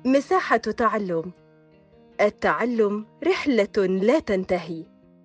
مساحة تعلم التعلم رحلة لا تنتهي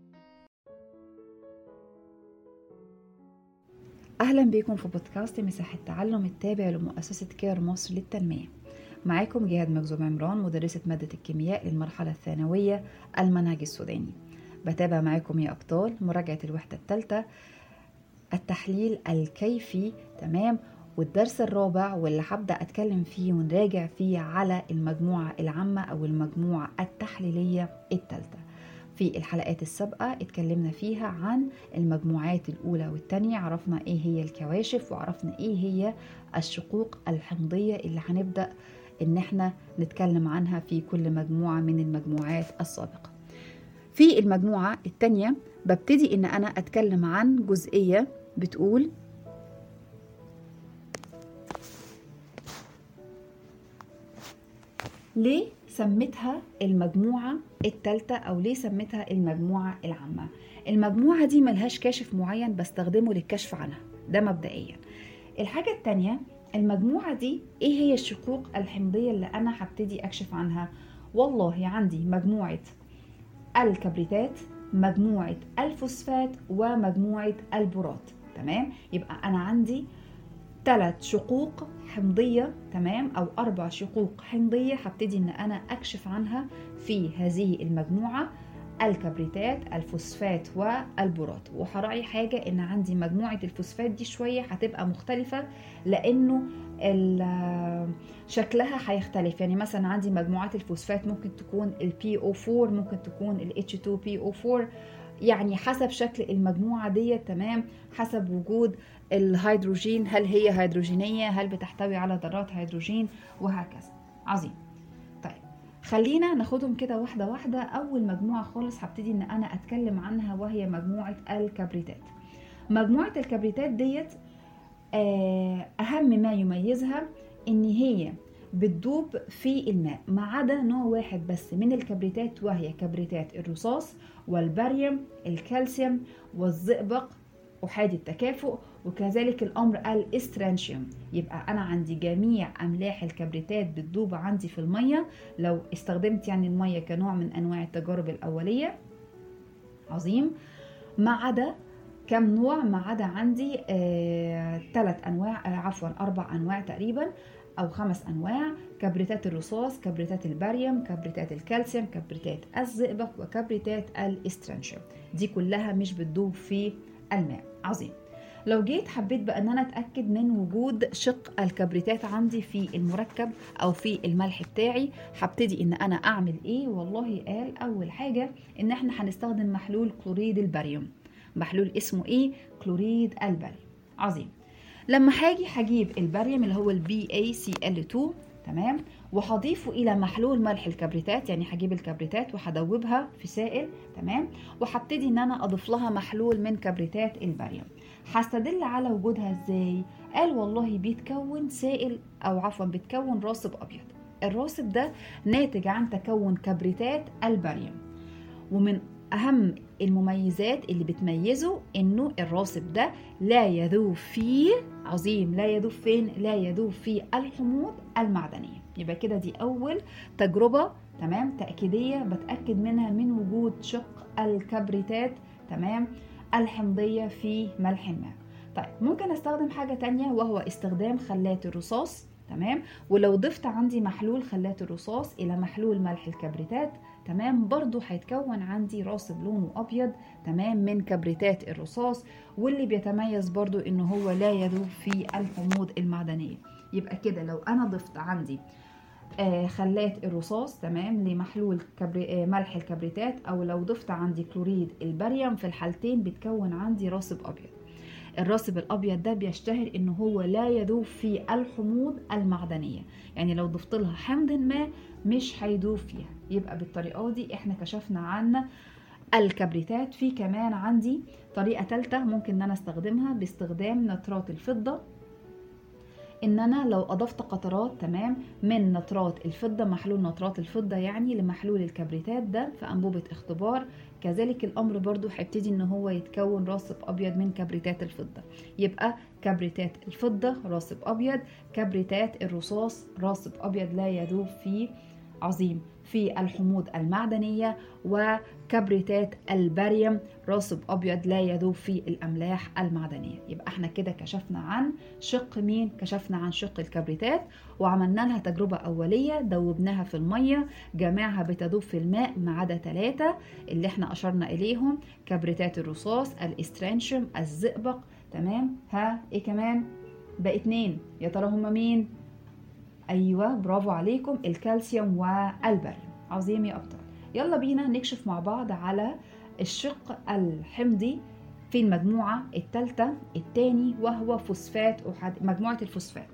أهلا بكم في بودكاست مساحة تعلم التابع لمؤسسة كير مصر للتنمية معاكم جهاد مجزوم عمران مدرسة مادة الكيمياء للمرحلة الثانوية المنهج السوداني بتابع معاكم يا أبطال مراجعة الوحدة الثالثة التحليل الكيفي تمام والدرس الرابع واللي هبدأ أتكلم فيه ونراجع فيه على المجموعة العامة أو المجموعة التحليلية الثالثة في الحلقات السابقة اتكلمنا فيها عن المجموعات الأولى والثانية عرفنا إيه هي الكواشف وعرفنا إيه هي الشقوق الحمضية اللي هنبدأ إن احنا نتكلم عنها في كل مجموعة من المجموعات السابقة في المجموعة الثانية ببتدي إن أنا أتكلم عن جزئية بتقول ليه سميتها المجموعة التالتة أو ليه سميتها المجموعة العامة المجموعة دي ملهاش كاشف معين بستخدمه للكشف عنها ده مبدئيا الحاجة التانية المجموعة دي ايه هي الشقوق الحمضية اللي أنا هبتدي أكشف عنها والله عندي مجموعة الكبريتات مجموعة الفوسفات ومجموعة البورات تمام يبقى أنا عندي ثلاث شقوق حمضية تمام أو أربع شقوق حمضية هبتدي إن أنا أكشف عنها في هذه المجموعة الكبريتات الفوسفات والبورات وهراعي حاجة إن عندي مجموعة الفوسفات دي شوية هتبقى مختلفة لأنه شكلها هيختلف يعني مثلا عندي مجموعات الفوسفات ممكن تكون ال PO4 ممكن تكون ال H2PO4 يعني حسب شكل المجموعة دي تمام حسب وجود الهيدروجين هل هي هيدروجينية هل بتحتوي على ذرات هيدروجين وهكذا عظيم طيب خلينا ناخدهم كده واحدة واحدة أول مجموعة خالص هبتدي إن أنا أتكلم عنها وهي مجموعة الكبريتات مجموعة الكبريتات ديت أهم ما يميزها إن هي بتدوب في الماء ما عدا نوع واحد بس من الكبريتات وهي كبريتات الرصاص والباريوم الكالسيوم والزئبق أحادي التكافؤ وكذلك الأمر الاسترانشيوم يبقى أنا عندي جميع أملاح الكبريتات بتدوب عندي في المية لو استخدمت يعني المية كنوع من أنواع التجارب الأولية عظيم ما عدا كم نوع ما عدا عندي ثلاث آه أنواع آه عفوا أربع أنواع تقريبا أو خمس أنواع كبريتات الرصاص كبريتات الباريوم كبريتات الكالسيوم كبريتات الزئبق وكبريتات الاسترانشيوم دي كلها مش بتدوب في الماء عظيم لو جيت حبيت بقى ان انا اتاكد من وجود شق الكبريتات عندي في المركب او في الملح بتاعي هبتدي ان انا اعمل ايه والله قال اول حاجه ان احنا هنستخدم محلول كلوريد الباريوم محلول اسمه ايه كلوريد الباريوم عظيم لما هاجي هجيب الباريوم اللي هو البي اي سي ال 2 تمام وهضيفه الى محلول ملح الكبريتات يعني هجيب الكبريتات وهدوبها في سائل تمام وهبتدي ان انا اضيف لها محلول من كبريتات الباريوم هستدل على وجودها ازاي قال والله بيتكون سائل او عفوا بيتكون راسب ابيض الراسب ده ناتج عن تكون كبريتات الباريوم ومن اهم المميزات اللي بتميزه انه الراسب ده لا يذوب فيه عظيم لا يذوب فين لا يذوب في الحموض المعدنيه يبقى كده دي اول تجربه تمام تاكيديه بتاكد منها من وجود شق الكبريتات تمام الحمضيه في ملح الماء طيب ممكن استخدم حاجه تانية وهو استخدام خلات الرصاص تمام ولو ضفت عندي محلول خلات الرصاص الى محلول ملح الكبريتات تمام برضو هيتكون عندي راسب لونه ابيض تمام من كبريتات الرصاص واللي بيتميز برضو ان هو لا يذوب في الحموض المعدنيه يبقى كده لو انا ضفت عندي آه خلات الرصاص تمام لمحلول كبري... آه ملح الكبريتات او لو ضفت عندي كلوريد الباريوم في الحالتين بتكون عندي راسب ابيض الراسب الابيض ده بيشتهر ان هو لا يذوب في الحموض المعدنيه يعني لو ضفت لها حمض ما مش هيدوب فيها يبقى بالطريقه دي احنا كشفنا عن الكبريتات في كمان عندي طريقه ثالثه ممكن ان انا استخدمها باستخدام نترات الفضه ان انا لو اضفت قطرات تمام من نترات الفضه محلول نترات الفضه يعني لمحلول الكبريتات ده في انبوبه اختبار كذلك الامر برضو هيبتدي ان هو يتكون راصب ابيض من كبريتات الفضه يبقى كبريتات الفضه راصب ابيض كبريتات الرصاص راصب ابيض لا يذوب فيه عظيم في الحموض المعدنية وكبريتات الباريوم راصب أبيض لا يذوب في الأملاح المعدنية يبقى احنا كده كشفنا عن شق مين كشفنا عن شق الكبريتات وعملنا لها تجربة أولية دوبناها في المية جميعها بتذوب في الماء ما عدا ثلاثة اللي احنا أشرنا إليهم كبريتات الرصاص الاسترانشيوم الزئبق تمام ها ايه كمان بقى اتنين يا ترى هما مين ايوه برافو عليكم الكالسيوم والبريم عظيم يا ابطال يلا بينا نكشف مع بعض على الشق الحمضي في المجموعة الثالثة الثاني وهو فوسفات أحد مجموعة الفوسفات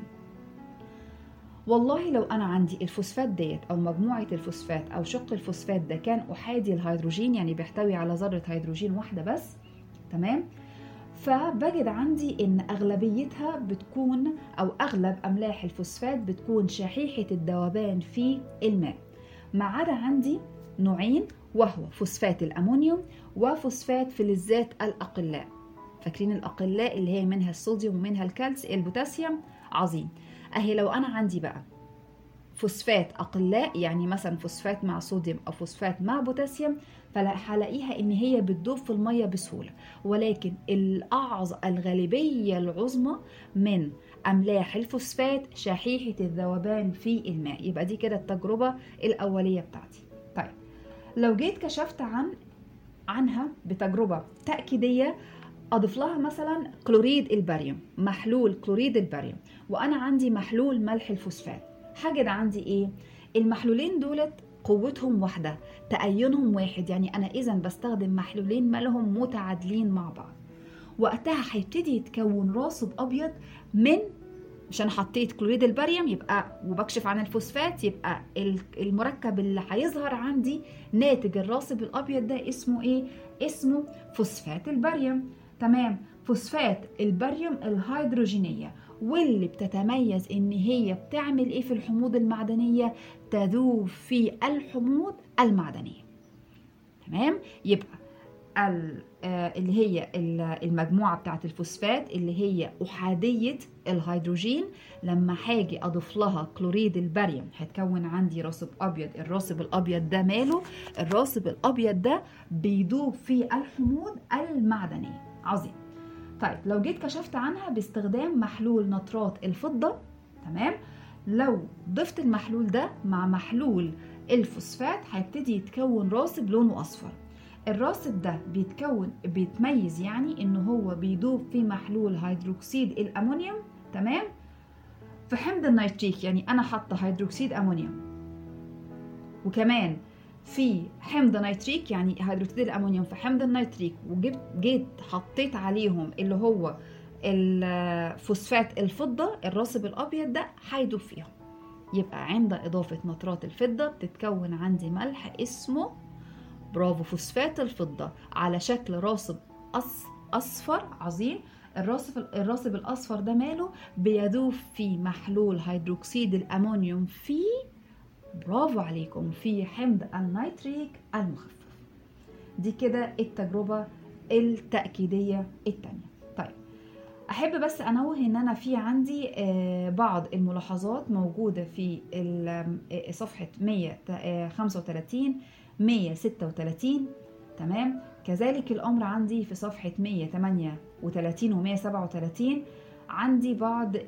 والله لو أنا عندي الفوسفات ديت أو مجموعة الفوسفات أو شق الفوسفات ده كان أحادي الهيدروجين يعني بيحتوي على ذرة هيدروجين واحدة بس تمام فبجد عندي ان اغلبيتها بتكون او اغلب املاح الفوسفات بتكون شحيحه الذوبان في الماء ما عدا عندي نوعين وهو فوسفات الامونيوم وفوسفات فلزات الاقلاء فاكرين الاقلاء اللي هي منها الصوديوم ومنها الكالس البوتاسيوم عظيم اهي لو انا عندي بقى فوسفات اقلاء يعني مثلا فوسفات مع صوديوم او فوسفات مع بوتاسيوم فهلاقيها ان هي بتدوب في الميه بسهوله ولكن الاعظ الغالبيه العظمى من املاح الفوسفات شحيحه الذوبان في الماء يبقى دي كده التجربه الاوليه بتاعتي طيب لو جيت كشفت عن عنها بتجربه تاكيديه اضيف لها مثلا كلوريد الباريوم محلول كلوريد الباريوم وانا عندي محلول ملح الفوسفات هجد عندي ايه المحلولين دولت قوتهم واحدة تأينهم واحد يعني أنا إذا بستخدم محلولين مالهم متعادلين مع بعض وقتها هيبتدي يتكون راصب أبيض من مش أنا حطيت كلوريد الباريوم يبقى وبكشف عن الفوسفات يبقى المركب اللي هيظهر عندي ناتج الراصب الأبيض ده اسمه إيه؟ اسمه فوسفات الباريوم تمام فوسفات الباريوم الهيدروجينية واللي بتتميز ان هي بتعمل ايه في الحموض المعدنيه تذوب في الحموض المعدنيه تمام يبقى اللي هي المجموعه بتاعت الفوسفات اللي هي احاديه الهيدروجين لما هاجي اضيف لها كلوريد الباريوم هتكون عندي راصب ابيض الراصب الابيض ده ماله الراصب الابيض ده بيدوب في الحموض المعدنيه عظيم طيب لو جيت كشفت عنها باستخدام محلول نترات الفضة تمام لو ضفت المحلول ده مع محلول الفوسفات هيبتدي يتكون راصب لونه اصفر الراصب ده بيتكون بيتميز يعني ان هو بيدوب في محلول هيدروكسيد الامونيوم تمام في حمض النيتريك يعني انا حاطه هيدروكسيد امونيوم وكمان في حمض نيتريك يعني هيدروكسيد الامونيوم في حمض النيتريك وجبت جيت حطيت عليهم اللي هو الفوسفات الفضه الراصب الابيض ده هيدوب فيهم يبقى عند اضافه نترات الفضه بتتكون عندي ملح اسمه برافو فوسفات الفضه على شكل راصب أص اصفر عظيم الراصب الراصب الاصفر ده ماله بيذوب في محلول هيدروكسيد الامونيوم في برافو عليكم في حمض النيتريك المخفف دي كده التجربة التأكيدية التانية طيب أحب بس أنوه إن أنا في عندي بعض الملاحظات موجودة في صفحة 135 136 تمام كذلك الأمر عندي في صفحة 138 و 137 عندي بعض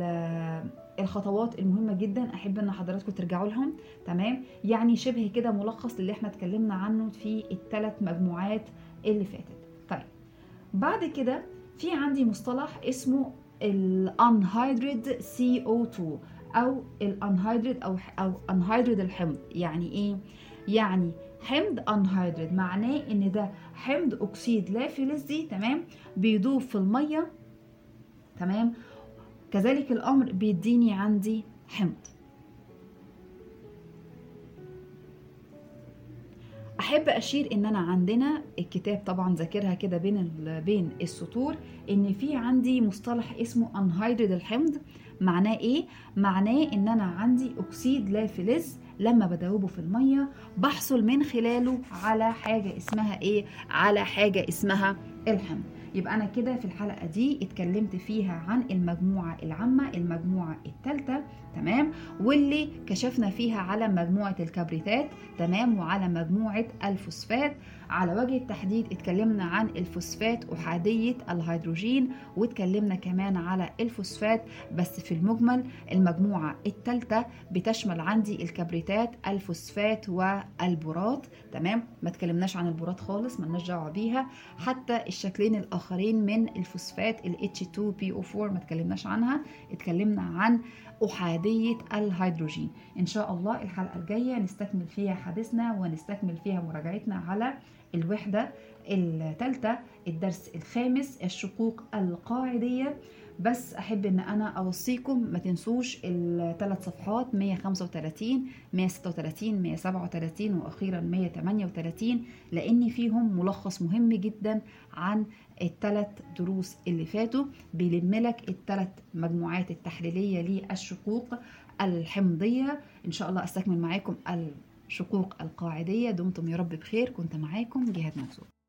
الخطوات المهمه جدا احب ان حضراتكم ترجعوا لهم تمام يعني شبه كده ملخص للي احنا اتكلمنا عنه في الثلاث مجموعات اللي فاتت طيب بعد كده في عندي مصطلح اسمه الانهيدريد سي او 2 او الانهيدريد او او انهيدريد الحمض يعني ايه يعني حمض انهيدريد معناه ان ده حمض اكسيد لا فلزي تمام بيدوب في الميه تمام كذلك الامر بيديني عندي حمض احب اشير ان انا عندنا الكتاب طبعا ذاكرها كده بين بين السطور ان في عندي مصطلح اسمه انهيدريد الحمض معناه ايه معناه ان انا عندي اكسيد لا فلز لما بدوبه في الميه بحصل من خلاله على حاجه اسمها ايه على حاجه اسمها الحمض يبقى انا كده في الحلقه دي اتكلمت فيها عن المجموعه العامه المجموعه الثالثه تمام واللي كشفنا فيها على مجموعه الكبريتات تمام وعلى مجموعه الفوسفات على وجه التحديد اتكلمنا عن الفوسفات احاديه الهيدروجين واتكلمنا كمان على الفوسفات بس في المجمل المجموعه الثالثه بتشمل عندي الكبريتات الفوسفات والبورات تمام ما اتكلمناش عن البورات خالص ملناش دعوه بيها حتى الشكلين الاخرين من الفوسفات ال H2PO4 ما اتكلمناش عنها اتكلمنا عن أحادية الهيدروجين إن شاء الله الحلقة الجاية نستكمل فيها حديثنا ونستكمل فيها مراجعتنا على الوحدة الثالثة الدرس الخامس الشقوق القاعدية بس أحب إن أنا أوصيكم ما تنسوش الثلاث صفحات 135 136 137 وأخيرا 138 لأن فيهم ملخص مهم جدا عن الثلاث دروس اللي فاتوا بيلم لك الثلاث مجموعات التحليلية للشقوق الحمضية إن شاء الله أستكمل معاكم الشقوق القاعدية دمتم يا رب بخير كنت معاكم جهاد منصور